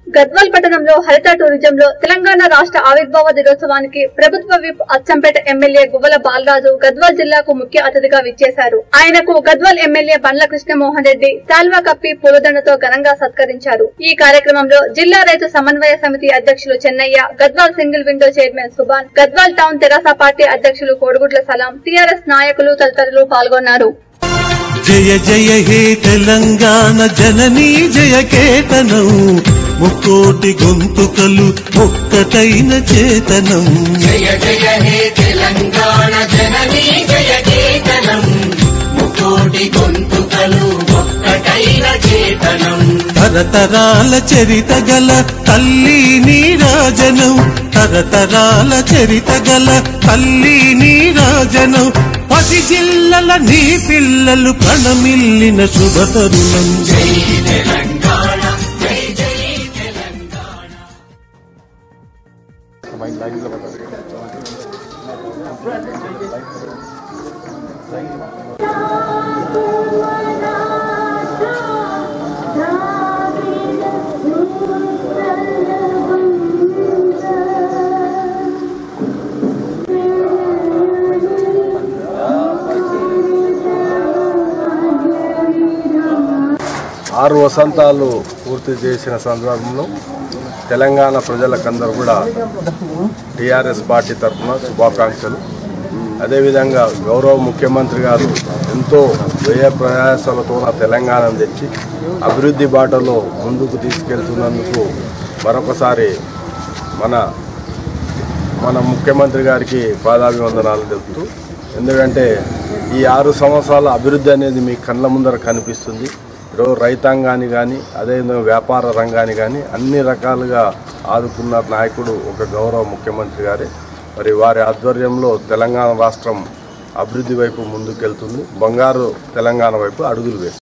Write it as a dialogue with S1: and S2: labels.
S1: గద్వాల్ పట్టణంలో హరిత టూరిజంలో తెలంగాణ రాష్ట్ర ఆవిర్భావ దినోత్సవానికి ప్రభుత్వ విప్ అచ్చంపేట ఎమ్మెల్యే గువ్వల బాలరాజు గద్వాల్ జిల్లాకు ముఖ్య అతిథిగా విచ్చేశారు ఆయనకు గద్వాల్ ఎమ్మెల్యే బండ్ల కృష్ణమోహన్ రెడ్డి శాల్వా కప్పి పూలదండతో ఘనంగా సత్కరించారు ఈ కార్యక్రమంలో జిల్లా రైతు సమన్వయ సమితి అధ్యక్షులు Chennaiah Gadwal single window chairman Subhan Gadwal town తెరాస పార్టీ అధ్యక్షులు కోడిగుడ్ల సలాం టీఆర్ఎస్ నాయకులు తదితరులు పాల్గొన్నారు
S2: జయ జయ హే తెలంగాణ జననీ జయ కేతనం ముక్కోటి గొంతుకలు ఒక్కటైన చేతనం
S3: జయ జయ హే తెలంగాణ జననీ జయ కేతనం ముకోటి గొంతుకలు ఒక్కటైన చేతనం
S2: తరతరాల చరిత గల తల్లి నీరాజనం తరతరాల చరిత గల తల్లి నీరాజనం పది జిల్లల నీ పిల్లలు ప్రణమిల్లిన శుభతరుణం
S3: జై తెలంగాణ జై జై తెలంగాణ
S4: ఆరు వసంతాలు పూర్తి చేసిన సందర్భంలో తెలంగాణ ప్రజలకందరూ కూడా టీఆర్ఎస్ పార్టీ తరఫున శుభాకాంక్షలు అదేవిధంగా గౌరవ ముఖ్యమంత్రి గారు ఎంతో వ్యయ ప్రయాసాలతో తెలంగాణను తెచ్చి అభివృద్ధి బాటలో ముందుకు తీసుకెళ్తున్నందుకు మరొకసారి మన మన ముఖ్యమంత్రి గారికి పాదాభివందనాలు తెలుపుతూ ఎందుకంటే ఈ ఆరు సంవత్సరాల అభివృద్ధి అనేది మీ కళ్ళ ముందర కనిపిస్తుంది ఈరోజు రైతాంగాన్ని కానీ అదేవిధంగా వ్యాపార రంగాన్ని కానీ అన్ని రకాలుగా ఆదుకున్న నాయకుడు ఒక గౌరవ ముఖ్యమంత్రి గారే మరి వారి ఆధ్వర్యంలో తెలంగాణ రాష్ట్రం అభివృద్ధి వైపు ముందుకెళ్తుంది బంగారు తెలంగాణ వైపు అడుగులు వేస్తుంది